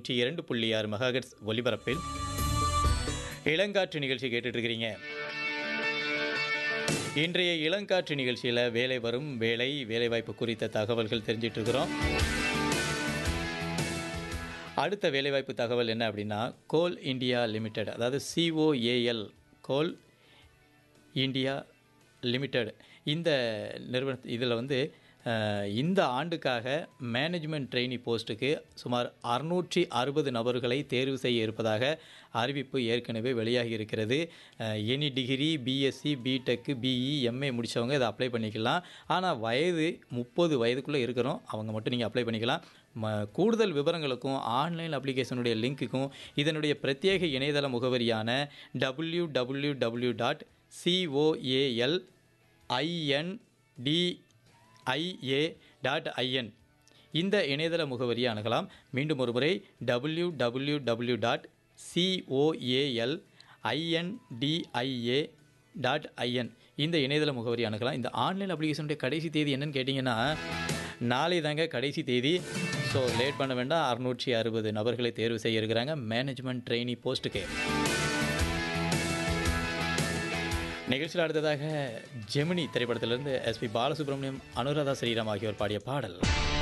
நூற்றி இரண்டு புள்ளி ஆறு மெகாஹெட்ஸ் ஒலிபரப்பில் இளங்காற்று நிகழ்ச்சி கேட்டுட்டு இருக்கிறீங்க இன்றைய இளங்காற்று நிகழ்ச்சியில் வேலை வரும் வேலை வேலைவாய்ப்பு குறித்த தகவல்கள் தெரிஞ்சிட்டு இருக்கிறோம் அடுத்த வேலைவாய்ப்பு தகவல் என்ன அப்படின்னா கோல் இந்தியா லிமிடெட் அதாவது சிஓஏஎல் கோல் இந்தியா லிமிடெட் இந்த நிறுவன இதில் வந்து அஹ், இந்த ஆண்டுக்காக மேனேஜ்மெண்ட் ட்ரெயினி போஸ்ட்டுக்கு சுமார் அறுநூற்றி அறுபது நபர்களை தேர்வு செய்ய இருப்பதாக அறிவிப்பு ஏற்கனவே வெளியாகி இருக்கிறது எனி டிகிரி பிஎஸ்சி பிடெக்கு பிஇ எம்ஏ முடித்தவங்க இதை அப்ளை பண்ணிக்கலாம் ஆனால் வயது முப்பது வயதுக்குள்ளே இருக்கிறோம் அவங்க மட்டும் நீங்கள் அப்ளை பண்ணிக்கலாம் ம கூடுதல் விவரங்களுக்கும் ஆன்லைன் அப்ளிகேஷனுடைய லிங்க்குக்கும் இதனுடைய பிரத்யேக இணையதள முகவரியான W W W dot COAL INDIA dot IN இந்த இணையதள முகவரியை அணுகலாம் மீண்டும் ஒரு முறை W W W dot COAL INDIA dot IN இந்த இணையதள முகவரி அணுகலாம் இந்த ஆன்லைன் அப்ளிகேஷனுடைய கடைசி தேதி என்னன்னு கேட்டிங்கன்னா நாளை தாங்க கடைசி தேதி ஸோ லேட் பண்ண வேண்டாம் அறுநூற்றி அறுபது நபர்களை தேர்வு செய்ய இருக்கிறாங்க மேனேஜ்மெண்ட் ட்ரெயினி போஸ்ட்டுக்கு நிகழ்ச்சியில் அடுத்ததாக ஜெமினி திரைப்படத்திலிருந்து எஸ்பி பாலசுப்ரமணியம் அனுராதா ஸ்ரீராம் ஆகியோர் பாடிய பாடல்